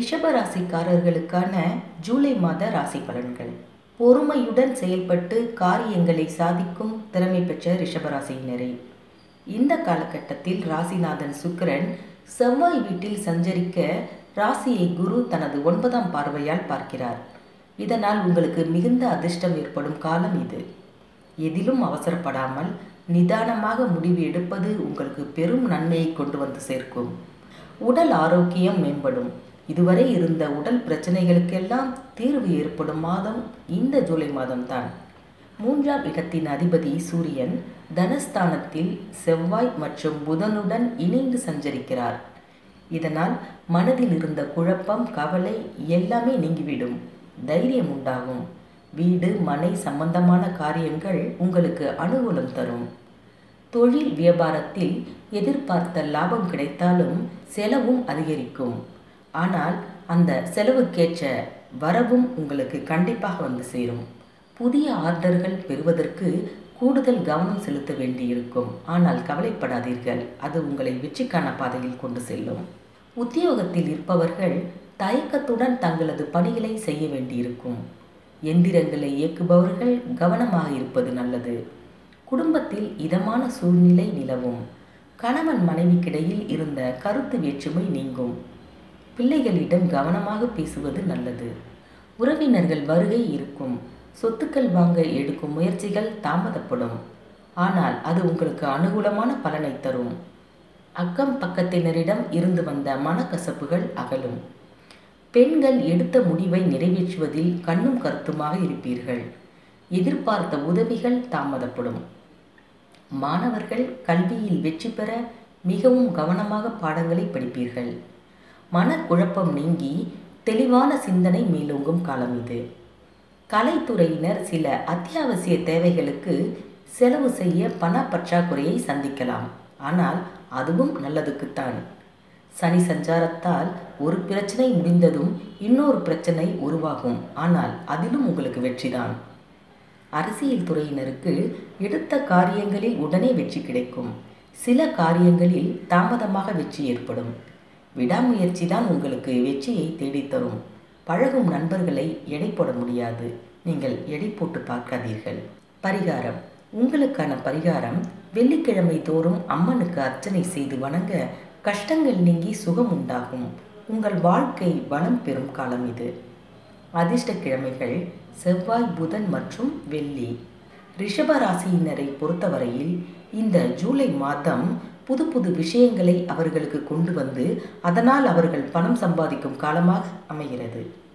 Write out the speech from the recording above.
ரிஷபராசிக்காரர்களுக்கான ஜூலை மாத ராசி பலன்கள் பொறுமையுடன் செயல்பட்டு காரியங்களை சாதிக்கும் திறமை பெற்ற ரிஷபராசியினரே இந்த காலகட்டத்தில் ராசிநாதன் சுக்கிரன் செவ்வாய் வீட்டில் சஞ்சரிக்க ராசியை குரு தனது ஒன்பதாம் பார்வையால் பார்க்கிறார் இதனால் உங்களுக்கு மிகுந்த அதிர்ஷ்டம் ஏற்படும் காலம் இது எதிலும் அவசரப்படாமல் நிதானமாக முடிவு எடுப்பது உங்களுக்கு பெரும் நன்மையை கொண்டு வந்து சேர்க்கும் உடல் ஆரோக்கியம் மேம்படும் இதுவரை இருந்த உடல் பிரச்சனைகளுக்கெல்லாம் தீர்வு ஏற்படும் மாதம் இந்த ஜூலை மாதம்தான் மூன்றாம் இடத்தின் அதிபதி சூரியன் தனஸ்தானத்தில் செவ்வாய் மற்றும் புதனுடன் இணைந்து சஞ்சரிக்கிறார் இதனால் மனதில் இருந்த குழப்பம் கவலை எல்லாமே நீங்கிவிடும் தைரியம் உண்டாகும் வீடு மனை சம்பந்தமான காரியங்கள் உங்களுக்கு அனுகூலம் தரும் தொழில் வியாபாரத்தில் எதிர்பார்த்த லாபம் கிடைத்தாலும் செலவும் அதிகரிக்கும் ஆனால் அந்த செலவுக்கேற்ற வரவும் உங்களுக்கு கண்டிப்பாக வந்து சேரும் புதிய ஆர்டர்கள் பெறுவதற்கு கூடுதல் கவனம் செலுத்த வேண்டியிருக்கும் ஆனால் கவலைப்படாதீர்கள் அது உங்களை வெற்றிக்கான பாதையில் கொண்டு செல்லும் உத்தியோகத்தில் இருப்பவர்கள் தயக்கத்துடன் தங்களது பணிகளை செய்ய வேண்டியிருக்கும் எந்திரங்களை இயக்குபவர்கள் கவனமாக இருப்பது நல்லது குடும்பத்தில் இதமான சூழ்நிலை நிலவும் கணவன் மனைவிக்கிடையில் இருந்த கருத்து வேற்றுமை நீங்கும் பிள்ளைகளிடம் கவனமாக பேசுவது நல்லது உறவினர்கள் வருகை இருக்கும் சொத்துக்கள் வாங்க எடுக்கும் முயற்சிகள் தாமதப்படும் ஆனால் அது உங்களுக்கு அனுகூலமான பலனை தரும் அக்கம் பக்கத்தினரிடம் இருந்து வந்த மனக்கசப்புகள் அகலும் பெண்கள் எடுத்த முடிவை நிறைவேற்றுவதில் கண்ணும் கருத்துமாக இருப்பீர்கள் எதிர்பார்த்த உதவிகள் தாமதப்படும் மாணவர்கள் கல்வியில் வெற்றி பெற மிகவும் கவனமாக பாடங்களை படிப்பீர்கள் மனக்குழப்பம் நீங்கி தெளிவான சிந்தனை மேலோங்கும் காலம் இது கலைத்துறையினர் சில அத்தியாவசிய தேவைகளுக்கு செலவு செய்ய பண பற்றாக்குறையை சந்திக்கலாம் ஆனால் அதுவும் நல்லதுக்குத்தான் சனி சஞ்சாரத்தால் ஒரு பிரச்சனை முடிந்ததும் இன்னொரு பிரச்சனை உருவாகும் ஆனால் அதிலும் உங்களுக்கு வெற்றிதான் அரசியல் துறையினருக்கு எடுத்த காரியங்களில் உடனே வெற்றி கிடைக்கும் சில காரியங்களில் தாமதமாக வெற்றி ஏற்படும் விடாமுயற்சி தான் உங்களுக்கு வெற்றியை தேடித்தரும் பழகும் நண்பர்களை எடை போட முடியாது நீங்கள் எடை போட்டு பார்க்காதீர்கள் பரிகாரம் உங்களுக்கான பரிகாரம் வெள்ளிக்கிழமை தோறும் அம்மனுக்கு அர்ச்சனை செய்து வணங்க கஷ்டங்கள் நீங்கி சுகம் உண்டாகும் உங்கள் வாழ்க்கை வளம் பெறும் காலம் இது அதிர்ஷ்ட கிழமைகள் செவ்வாய் புதன் மற்றும் வெள்ளி ரிஷப ராசியினரை பொறுத்தவரையில் இந்த ஜூலை மாதம் புது புது விஷயங்களை அவர்களுக்கு கொண்டு வந்து அதனால் அவர்கள் பணம் சம்பாதிக்கும் காலமாக அமைகிறது